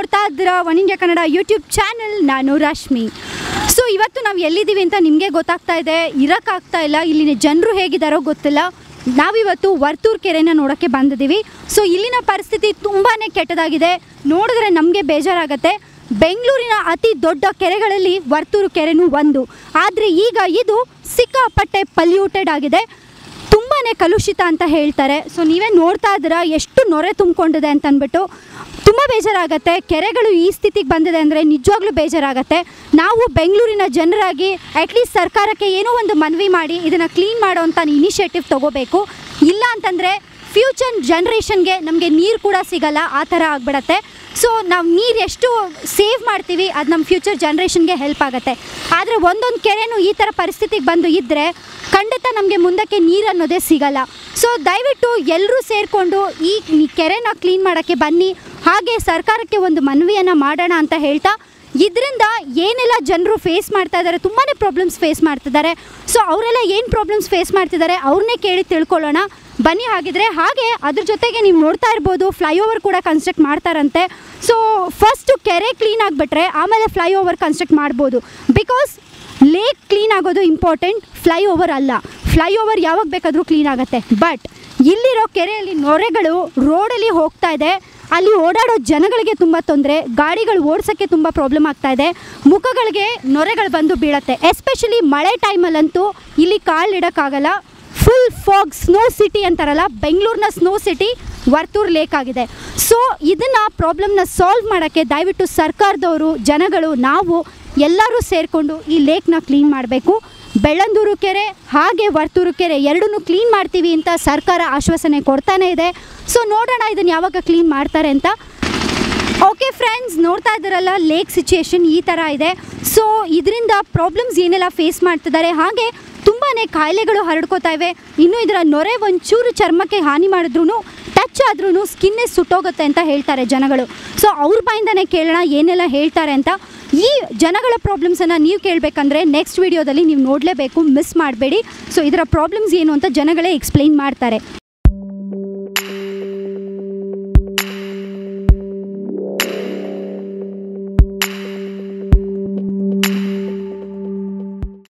ನೋಡ್ತಾ ಇದ್ದೀರಾ one India Kannada YouTube channel ನಾನು ರಶ್ಮಿ ಸೊ ಇವತ್ತು ನಾವು ಎಲ್ಲಿದ್ದೀವಿ ಅಂತ ನಿಮಗೆ ಗೊತ್ತಾಗ್ತಾ ಇದೆ ಇರೋಕ್ಕಾಗ್ತಾ ಇಲ್ಲ ಇಲ್ಲಿನ ಜನರು ಹೇಗಿದ್ದಾರೋ ಗೊತ್ತಿಲ್ಲ ನಾವಿವತ್ತು ವರ್ತೂರ್ ಕೆರೆನ ನೋಡೋಕ್ಕೆ ಬಂದಿದ್ದೀವಿ ಸೊ ಇಲ್ಲಿನ ಪರಿಸ್ಥಿತಿ ತುಂಬಾ ಕೆಟ್ಟದಾಗಿದೆ ನೋಡಿದ್ರೆ ನಮಗೆ ಬೇಜಾರಾಗತ್ತೆ ಬೆಂಗಳೂರಿನ ಅತಿ ದೊಡ್ಡ ಕೆರೆಗಳಲ್ಲಿ ವರ್ತೂರು ಕೆರೆನೂ ಒಂದು ಆದರೆ ಈಗ ಇದು ಸಿಕ್ಕಾಪಟ್ಟೆ ಪಲ್ಯೂಟೆಡ್ ಆಗಿದೆ ತುಂಬಾ ಕಲುಷಿತ ಅಂತ ಹೇಳ್ತಾರೆ ಸೊ ನೀವೇ ನೋಡ್ತಾ ಇದ್ದೀರಾ ಎಷ್ಟು ನೊರೆ ತುಂಬಿಕೊಂಡಿದೆ ಅಂತ ಅಂದ್ಬಿಟ್ಟು ತುಂಬ ಬೇಜಾರಾಗತ್ತೆ ಕೆರೆಗಳು ಈ ಸ್ಥಿತಿಗೆ ಬಂದಿದೆ ಅಂದರೆ ನಿಜವಾಗ್ಲೂ ಬೇಜಾರಾಗತ್ತೆ ನಾವು ಬೆಂಗಳೂರಿನ ಜನರಾಗಿ ಅಟ್ಲೀಸ್ಟ್ ಸರ್ಕಾರಕ್ಕೆ ಏನೋ ಒಂದು ಮನವಿ ಮಾಡಿ ಇದನ್ನು ಕ್ಲೀನ್ ಮಾಡೋವಂಥ ಇನಿಷಿಯೇಟಿವ್ ತೊಗೋಬೇಕು ಇಲ್ಲ ಅಂತಂದರೆ ಫ್ಯೂಚರ್ ಜನ್ರೇಷನ್ಗೆ ನಮಗೆ ನೀರು ಕೂಡ ಸಿಗಲ್ಲ ಆ ಥರ ಆಗ್ಬಿಡತ್ತೆ ಸೊ ನಾವು ನೀರು ಎಷ್ಟು ಸೇವ್ ಮಾಡ್ತೀವಿ ಅದು ನಮ್ಮ ಫ್ಯೂಚರ್ ಜನ್ರೇಷನ್ಗೆ ಹೆಲ್ಪ್ ಆಗುತ್ತೆ ಆದರೆ ಒಂದೊಂದು ಕೆರೆನೂ ಈ ಥರ ಪರಿಸ್ಥಿತಿಗೆ ಬಂದು ಇದ್ದರೆ ಖಂಡಿತ ನಮಗೆ ಮುಂದಕ್ಕೆ ನೀರು ಅನ್ನೋದೇ ಸಿಗಲ್ಲ ಸೊ ದಯವಿಟ್ಟು ಎಲ್ಲರೂ ಸೇರಿಕೊಂಡು ಈ ಈ ಕೆರೆನ ಕ್ಲೀನ್ ಮಾಡೋಕ್ಕೆ ಬನ್ನಿ ಹಾಗೆ ಸರ್ಕಾರಕ್ಕೆ ಒಂದು ಮನವಿಯನ್ನು ಮಾಡೋಣ ಅಂತ ಹೇಳ್ತಾ ಇದರಿಂದ ಏನೆಲ್ಲ ಜನರು ಫೇಸ್ ಮಾಡ್ತಾ ಇದ್ದಾರೆ ತುಂಬಾ ಪ್ರಾಬ್ಲಮ್ಸ್ ಫೇಸ್ ಮಾಡ್ತಿದ್ದಾರೆ ಸೊ ಅವರೆಲ್ಲ ಏನು ಪ್ರಾಬ್ಲಮ್ಸ್ ಫೇಸ್ ಮಾಡ್ತಿದ್ದಾರೆ ಅವ್ರನ್ನೇ ಕೇಳಿ ತಿಳ್ಕೊಳ್ಳೋಣ ಬನ್ನಿ ಹಾಗಿದ್ರೆ ಹಾಗೆ ಅದ್ರ ಜೊತೆಗೆ ನೀವು ನೋಡ್ತಾ ಇರ್ಬೋದು ಫ್ಲೈಓವರ್ ಕೂಡ ಕನ್ಸ್ಟ್ರಕ್ಟ್ ಮಾಡ್ತಾರಂತೆ ಸೊ ಫಸ್ಟು ಕೆರೆ ಕ್ಲೀನ್ ಆಗಿಬಿಟ್ರೆ ಆಮೇಲೆ ಫ್ಲೈಓವರ್ ಕನ್ಸ್ಟ್ರಕ್ಟ್ ಮಾಡ್ಬೋದು ಬಿಕಾಸ್ ಲೇಕ್ ಕ್ಲೀನ್ ಆಗೋದು ಇಂಪಾರ್ಟೆಂಟ್ ಫ್ಲೈಓವರ್ ಅಲ್ಲ ಫ್ಲೈಓವರ್ ಯಾವಾಗ ಬೇಕಾದರೂ ಕ್ಲೀನ್ ಆಗುತ್ತೆ ಬಟ್ ಇಲ್ಲಿರೋ ಕೆರೆಯಲ್ಲಿ ನೊರೆಗಳು ರೋಡಲ್ಲಿ ಹೋಗ್ತಾ ಇದೆ ಅಲ್ಲಿ ಓಡಾಡೋ ಜನಗಳಿಗೆ ತುಂಬ ತೊಂದರೆ ಗಾಡಿಗಳು ಓಡಿಸೋಕ್ಕೆ ತುಂಬ ಪ್ರಾಬ್ಲಮ್ ಆಗ್ತಾ ಇದೆ ಮುಖಗಳಿಗೆ ನೊರೆಗಳು ಬಂದು ಬೀಳತ್ತೆ ಎಸ್ಪೆಷಲಿ ಮಳೆ ಟೈಮಲ್ಲಂತೂ ಇಲ್ಲಿ ಕಾಲಿಡೋಕ್ಕಾಗಲ್ಲ ಫುಲ್ ಫಾಗ್ ಸ್ನೋ ಸಿಟಿ ಅಂತಾರಲ್ಲ ಬೆಂಗಳೂರಿನ ಸ್ನೋ ಸಿಟಿ ವರ್ತೂರ್ ಲೇಕ್ ಆಗಿದೆ ಸೊ ಇದನ್ನು ಪ್ರಾಬ್ಲಮ್ನ ಸಾಲ್ವ್ ಮಾಡೋಕ್ಕೆ ದಯವಿಟ್ಟು ಸರ್ಕಾರದವರು ಜನಗಳು ನಾವು ಎಲ್ಲರೂ ಸೇರಿಕೊಂಡು ಈ ಲೇಕ್ನ ಕ್ಲೀನ್ ಮಾಡಬೇಕು ಬೆಳ್ಳಂದೂರು ಕೆರೆ ಹಾಗೆ ವರ್ತೂರು ಕೆರೆ ಎರಡನ್ನೂ ಕ್ಲೀನ್ ಮಾಡ್ತೀವಿ ಅಂತ ಸರ್ಕಾರ ಆಶ್ವಾಸನೆ ಕೊಡ್ತಾನೆ ಇದೆ ಸೊ ನೋಡೋಣ ಇದನ್ನು ಯಾವಾಗ ಕ್ಲೀನ್ ಮಾಡ್ತಾರೆ ಅಂತ ಓಕೆ ಫ್ರೆಂಡ್ಸ್ ನೋಡ್ತಾ ಇದ್ದಾರಲ್ಲ ಲೇಕ್ ಸಿಚುಯೇಷನ್ ಈ ಥರ ಇದೆ ಸೊ ಇದರಿಂದ ಪ್ರಾಬ್ಲಮ್ಸ್ ಏನೆಲ್ಲ ಫೇಸ್ ಮಾಡ್ತಿದ್ದಾರೆ ಹಾಗೆ ತುಂಬಾ ಕಾಯಿಲೆಗಳು ಹರಡ್ಕೋತಾ ಇವೆ ಇನ್ನು ಇದರ ನೊರೆ ಒಂಚೂರು ಚರ್ಮಕ್ಕೆ ಹಾನಿ ಮಾಡಿದ್ರೂ ಟಚ್ ಆದ್ರೂ ಸ್ಕಿನ್ನೇ ಸುಟ್ಟೋಗುತ್ತೆ ಅಂತ ಹೇಳ್ತಾರೆ ಜನಗಳು ಸೊ ಅವ್ರ ಬಾಯಿಂದನೇ ಕೇಳೋಣ ಏನೆಲ್ಲ ಹೇಳ್ತಾರೆ ಅಂತ ಈ ಜನಗಳ ಪ್ರಾಬ್ಲಮ್ಸನ್ನು ನೀವು ಕೇಳಬೇಕಂದ್ರೆ ನೆಕ್ಸ್ಟ್ ವಿಡಿಯೋದಲ್ಲಿ ನೀವು ನೋಡಲೇಬೇಕು ಮಿಸ್ ಮಾಡಬೇಡಿ ಸೊ ಇದರ ಪ್ರಾಬ್ಲಮ್ಸ್ ಏನು ಅಂತ ಜನಗಳೇ ಎಕ್ಸ್ಪ್ಲೈನ್ ಮಾಡ್ತಾರೆ